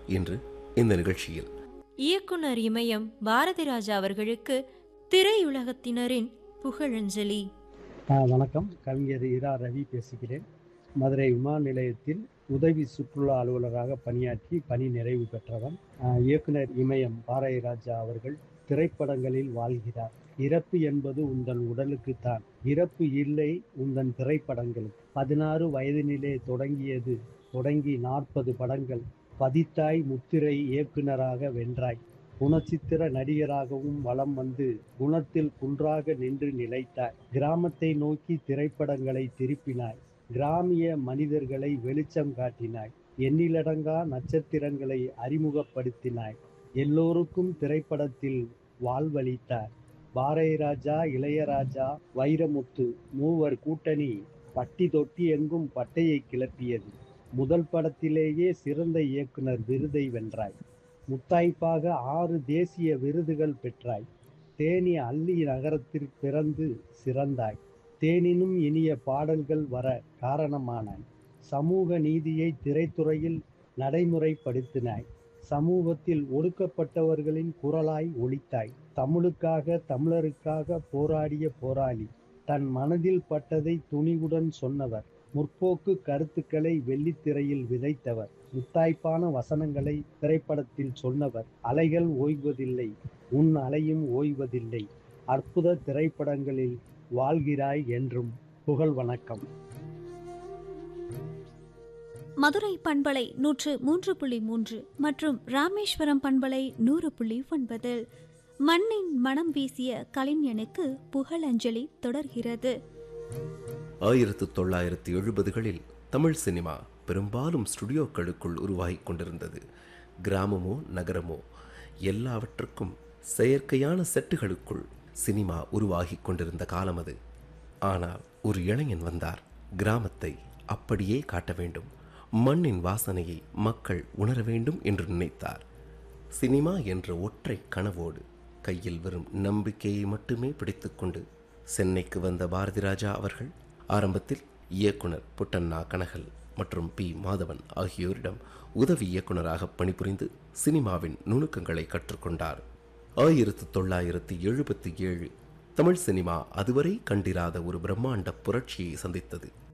இன்று இந்த நிகழ்ச்சியில் இயக்குனர் இமயம் பாரதி ராஜா அவர்களுக்கு திரையுலகத்தினரின் புகழஞ்சலி ஆ, வணக்கம் கவிஞர் இரா ரவி பேசுகிறேன் மதுரை விமான நிலையத்தில் உதவி சுற்றுலா அலுவலராக பணியாற்றி பணி நிறைவு பெற்றவன் ஆ, இயக்குனர் இமயம் பாரதி ராஜா அவர்கள் திரைப்படங்களில் வாழ்கிறார் இறப்பு என்பது உந்தன் உடலுக்குத்தான் இறப்பு இல்லை உந்தன் திரைப்படங்களுக்கு பதினாறு வயதினிலே தொடங்கியது தொடங்கி நாற்பது படங்கள் பதித்தாய் முத்திரை இயக்குனராக வென்றாய் குணச்சித்திர நடிகராகவும் வலம் வந்து குணத்தில் குன்றாக நின்று நிலைத்தாய் கிராமத்தை நோக்கி திரைப்படங்களை திருப்பினாய் கிராமிய மனிதர்களை வெளிச்சம் காட்டினாய் எண்ணிலடங்கா நட்சத்திரங்களை அறிமுகப்படுத்தினாய் எல்லோருக்கும் திரைப்படத்தில் வாழ்வளித்தார் பாரதி ராஜா இளையராஜா வைரமுத்து மூவர் கூட்டணி பட்டி தொட்டி எங்கும் பட்டையை கிளப்பியது முதல் படத்திலேயே சிறந்த இயக்குனர் விருதை வென்றாய் முத்தாய்ப்பாக ஆறு தேசிய விருதுகள் பெற்றாய் தேனி அல்லி நகரத்தில் பிறந்து சிறந்தாய் தேனினும் இனிய பாடல்கள் வர காரணமானாய் சமூக நீதியை திரைத்துறையில் நடைமுறைப்படுத்தினாய் சமூகத்தில் ஒடுக்கப்பட்டவர்களின் குரலாய் ஒலித்தாய் தமிழுக்காக தமிழருக்காக போராடிய போராளி தன் மனதில் பட்டதை துணிவுடன் சொன்னவர் முற்போக்கு கருத்துக்களை வெள்ளித்திரையில் விதைத்தவர் முத்தாய்ப்பான வசனங்களை திரைப்படத்தில் சொன்னவர் அலைகள் ஓய்வதில்லை உன் அலையும் ஓய்வதில்லை அற்புத திரைப்படங்களில் வாழ்கிறாய் என்றும் புகழ் வணக்கம் மதுரை பண்பலை நூற்று மூன்று புள்ளி மூன்று மற்றும் ராமேஸ்வரம் பண்பலை நூறு புள்ளி ஒன்பதில் மண்ணின் மனம் வீசிய கலைஞனுக்கு புகழஞ்சலி தொடர்கிறது ஆயிரத்து தொள்ளாயிரத்து எழுபதுகளில் தமிழ் சினிமா பெரும்பாலும் ஸ்டுடியோக்களுக்குள் உருவாகிக் கொண்டிருந்தது கிராமமோ நகரமோ எல்லாவற்றுக்கும் செயற்கையான செட்டுகளுக்குள் சினிமா உருவாகிக் கொண்டிருந்த காலம் அது ஆனால் ஒரு இளைஞன் வந்தார் கிராமத்தை அப்படியே காட்ட வேண்டும் மண்ணின் வாசனையை மக்கள் உணர வேண்டும் என்று நினைத்தார் சினிமா என்ற ஒற்றை கனவோடு கையில் வெறும் நம்பிக்கையை மட்டுமே பிடித்துக்கொண்டு சென்னைக்கு வந்த பாரதி ராஜா அவர்கள் ஆரம்பத்தில் இயக்குனர் புட்டண்ணா கனகல் மற்றும் பி மாதவன் ஆகியோரிடம் உதவி இயக்குனராக பணிபுரிந்து சினிமாவின் நுணுக்கங்களை கற்றுக்கொண்டார் ஆயிரத்து தொள்ளாயிரத்து எழுபத்தி ஏழு தமிழ் சினிமா அதுவரை கண்டிராத ஒரு பிரம்மாண்ட புரட்சியை சந்தித்தது